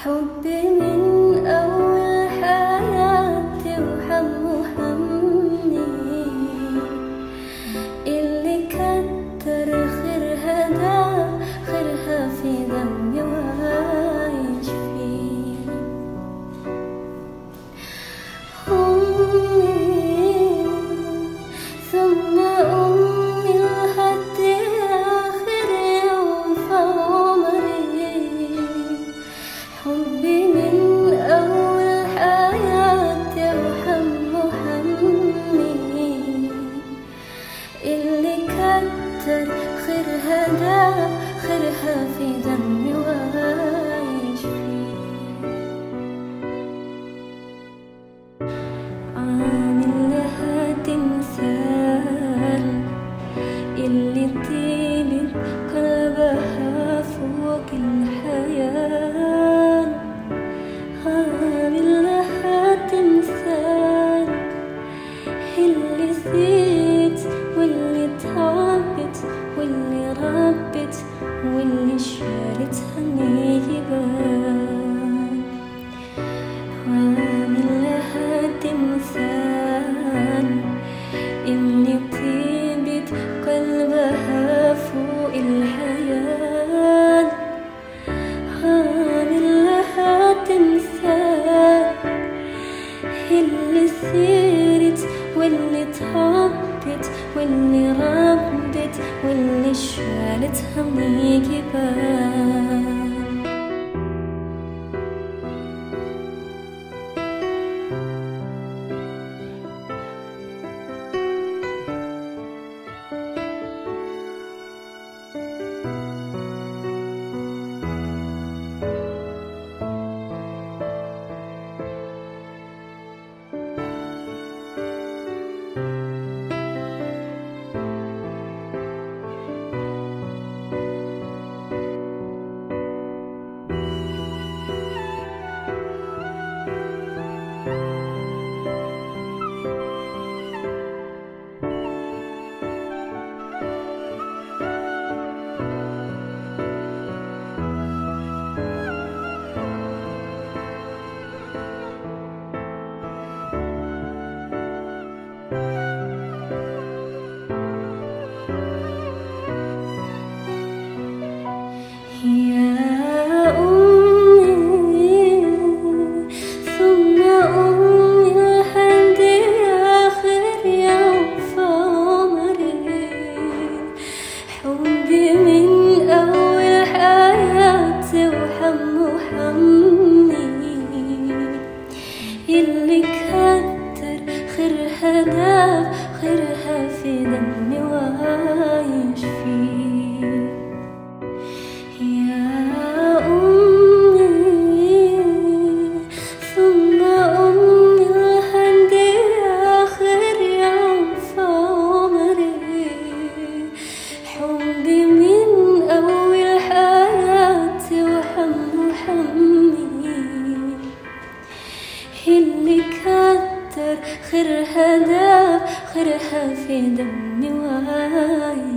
حبي من أول حياتي وهم همي اللي كتر خيرها دا خيرها في دمي وعايش فيه أمي ثم أمي لحد آخر يوم في عمري حبي من أول حياتي وهم همي اللي كتر خيرها دا خيرها في دمي وعايش فيه عامل لها تمثال اللي طيبت قلبها فوق الحياة عامل لها تمثال اللي زيت واللي تعبت واللي ربت واللي شالتها نيبان عامل لها تمثال إني طيبت قلبها فوق الحياة عامل لها تمثال اللي سيرت واللي تعبت واللي ربت واللي شالتها من جبال يا أمي ثم أمي لحد آخر يوم في عمري حبي من أول حياتي وهم وهمي اللي كتر خيرها داب خيرها في دمي وعايش فيه يا أمي ثم أمي لحد آخر يوم في عمري حبي من أول حياتي وهم همي اللي كتر خيرها داب خيرها في دمي وعايش